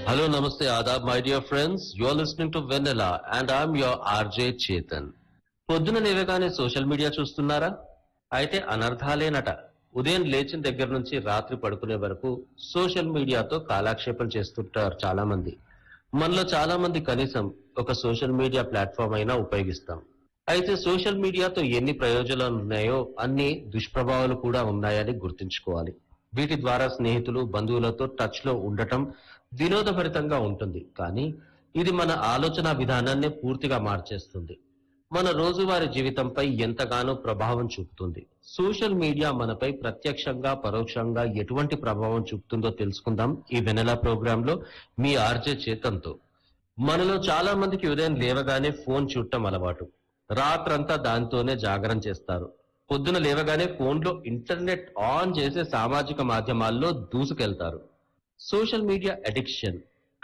Hello, Namaste, Adab, my dear friends. You're listening to Vanilla and I'm your RJ Chetan. పొద్దున లేవగానే social media చూస్తున్నారా అయితే అనర్థాలేనట ఉదయం లేచిన దగ్గర నుంచి రాత్రి పడుకునే వరకు సోషల్ మీడియాతో కాలాక్షేపం చేస్తుంటారు చాలా మంది మనలో చాలా మంది కనీసం ఒక సోషల్ మీడియా ప్లాట్ఫామ్ అయినా ఉపయోగిస్తాం అయితే సోషల్ మీడియాతో ఎన్ని ప్రయోజనాలు ఉన్నాయో అన్ని దుష్ప్రభావాలు కూడా ఉన్నాయని గుర్తుంచుకోవాలి వీటి ద్వారా స్నేహితులు బంధువులతో టచ్ లో ఉండటం వినోదభరితంగా ఉంటుంది కానీ ఇది మన ఆలోచన విధానాన్ని పూర్తిగా మార్చేస్తుంది మన రోజువారీ జీవితంపై ఎంతగానో ప్రభావం చూపుతుంది సోషల్ మీడియా మనపై ప్రత్యక్షంగా పరోక్షంగా ఎటువంటి ప్రభావం చూపుతుందో తెలుసుకుందాం ఈ వెనెలా ప్రోగ్రామ్ లో మీ ఆర్జే చేతంతో మనలో చాలా మందికి ఉదయం లేవగానే ఫోన్ చూడటం అలవాటు రాత్రంతా దాంతోనే జాగరణ చేస్తారు పొద్దున లేవగానే ఫోన్ లో ఇంటర్నెట్ ఆన్ చేసే సామాజిక మాధ్యమాల్లో దూసుకెళ్తారు సోషల్ మీడియా అడిక్షన్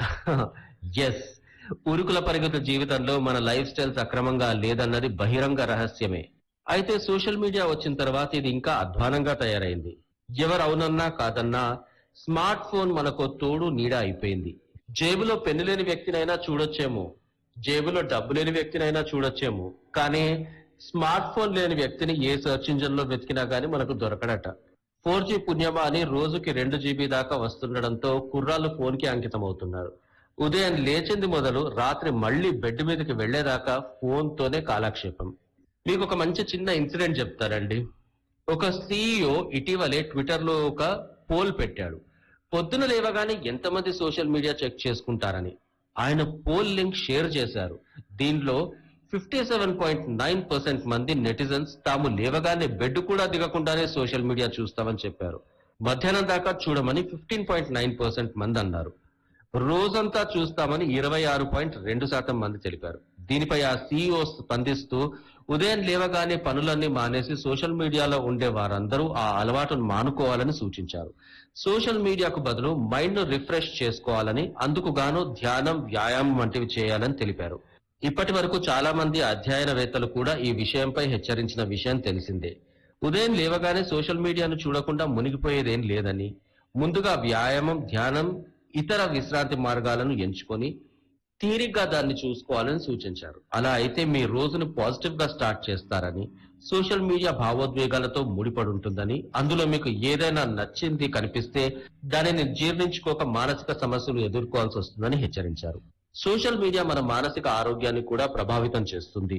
ఎస్ ఉరుకుల పరిగెత్త జీవితంలో మన లైఫ్ స్టైల్ సక్రమంగా లేదన్నది బహిరంగ రహస్యమే అయితే సోషల్ మీడియా వచ్చిన తర్వాత ఇది ఇంకా అధ్వానంగా తయారైంది ఎవరు అవునన్నా కాదన్నా స్మార్ట్ ఫోన్ మనకు తోడు నీడ అయిపోయింది జేబులో పెన్ను లేని వ్యక్తినైనా చూడొచ్చేమో జేబులో డబ్బు లేని వ్యక్తినైనా చూడొచ్చేమో కానీ స్మార్ట్ ఫోన్ లేని వ్యక్తిని ఏ సెర్చ్ ఇంజిన్ లో వెతికినా గానీ మనకు దొరకడట ఫోర్ జీ పుణ్యమా అని రోజుకి రెండు జీబీ దాకా వస్తుండడంతో కుర్రాళ్ళు ఫోన్ కి అంకితం అవుతున్నారు ఉదయం లేచింది మొదలు రాత్రి మళ్ళీ బెడ్ మీదకి వెళ్లేదాకా ఫోన్ తోనే కాలక్షేపం మీకు ఒక మంచి చిన్న ఇన్సిడెంట్ చెప్తారండి ఒక సీఈఓ ఇటీవలే ట్విట్టర్ లో ఒక పోల్ పెట్టాడు పొద్దున లేవగానే ఎంతమంది సోషల్ మీడియా చెక్ చేసుకుంటారని ఆయన పోల్ లింక్ షేర్ చేశారు దీనిలో fifty seven point nine percent మంది నెటిజన్స్ తాము లేవగానే బెడ్ కూడా దిగకుండానే సోషల్ మీడియా చూస్తామని చెప్పారు మధ్యాహ్నం దాకా చూడమని ఫిఫ్టీన్ పాయింట్ నైన్ పర్సెంట్ మంది అన్నారు రోజంతా చూస్తామని ఇరవై ఆరు పాయింట్ రెండు శాతం మంది తెలిపారు దీనిపై ఆ సీఈఓ స్పందిస్తూ ఉదయం లేవగానే పనులన్నీ మానేసి సోషల్ మీడియాలో ఉండే వారందరూ ఆ అలవాటును మానుకోవాలని సూచించారు సోషల్ మీడియాకు బదులు మైండ్ ను రిఫ్రెష్ చేసుకోవాలని అందుకు గాను ధ్యానం వ్యాయామం వంటివి చేయాలని తెలిపారు ఇప్పటి వరకు చాలా మంది అధ్యయనవేత్తలు కూడా ఈ విషయంపై హెచ్చరించిన విషయం తెలిసిందే ఉదయం లేవగానే సోషల్ మీడియాను చూడకుండా మునిగిపోయేదేం లేదని ముందుగా వ్యాయామం ధ్యానం ఇతర విశ్రాంతి మార్గాలను ఎంచుకొని తీరిగ్గా దాన్ని చూసుకోవాలని సూచించారు అలా అయితే మీ రోజును పాజిటివ్ గా స్టార్ట్ చేస్తారని సోషల్ మీడియా భావోద్వేగాలతో ముడిపడి ఉంటుందని అందులో మీకు ఏదైనా నచ్చింది కనిపిస్తే దానిని జీర్ణించుకోక మానసిక సమస్యలు ఎదుర్కోవాల్సి వస్తుందని హెచ్చరించారు సోషల్ మీడియా మన మానసిక ఆరోగ్యాన్ని కూడా ప్రభావితం చేస్తుంది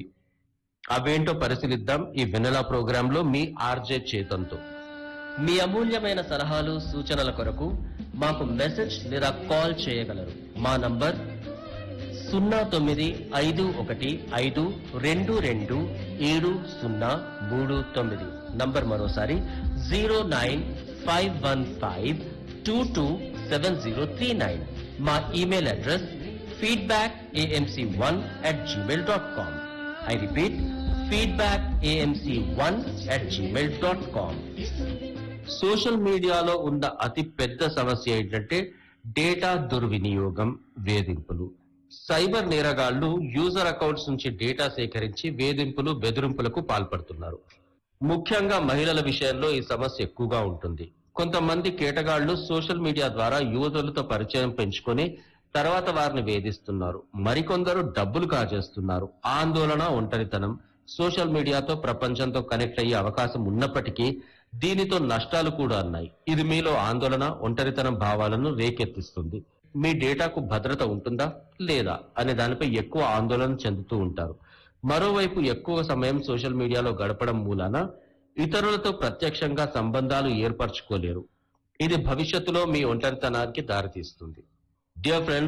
అవేంటో పరిశీలిద్దాం ఈ వెనెలా ప్రోగ్రామ్ లో మీ ఆర్జే చేతంతో మీ అమూల్యమైన సలహాలు సూచనల కొరకు మాకు మెసేజ్ లేదా కాల్ చేయగలరు మా నంబర్ సున్నా తొమ్మిది ఐదు ఒకటి ఐదు రెండు రెండు ఏడు సున్నా మూడు తొమ్మిది నంబర్ మరోసారి zero nine five one five two two seven zero three nine మా email address feedback AMC one at Gmail dot com I repeat feedback AMC one at Gmail dot com social మీడియాలో ఉన్న అతి పెద్ద సమస్య ఏంటంటే data దుర్వినియోగం వేధింపులు cyber నేరగాళ్లు యూజర్ అకౌంట్స్ నుంచి డేటా సేకరించి వేధింపులు బెదిరింపులకు పాల్పడుతున్నారు ముఖ్యంగా మహిళల విషయంలో ఈ సమస్య ఎక్కువగా ఉంటుంది కొంతమంది కేటగాళ్లు సోషల్ మీడియా ద్వారా యువతులతో పరిచయం పెంచుకొని తర్వాత వారిని వేధిస్తున్నారు మరికొందరు డబ్బులు కాజేస్తున్నారు ఆందోళన ఒంటరితనం సోషల్ మీడియాతో ప్రపంచంతో కనెక్ట్ అయ్యే అవకాశం ఉన్నప్పటికీ దీనితో నష్టాలు కూడా ఉన్నాయి ఇది మీలో ఆందోళన ఒంటరితనం భావాలను రేకెత్తిస్తుంది మీ డేటాకు భద్రత ఉంటుందా లేదా అనే దానిపై ఎక్కువ ఆందోళన చెందుతూ ఉంటారు మరోవైపు ఎక్కువ సమయం సోషల్ మీడియాలో గడపడం మూలాన ఇతరులతో ప్రత్యక్షంగా సంబంధాలు ఏర్పరచుకోలేరు ఇది భవిష్యత్తులో మీ ఒంటరితనానికి దారితీస్తుంది డియర్ ఫ్రెండ్స్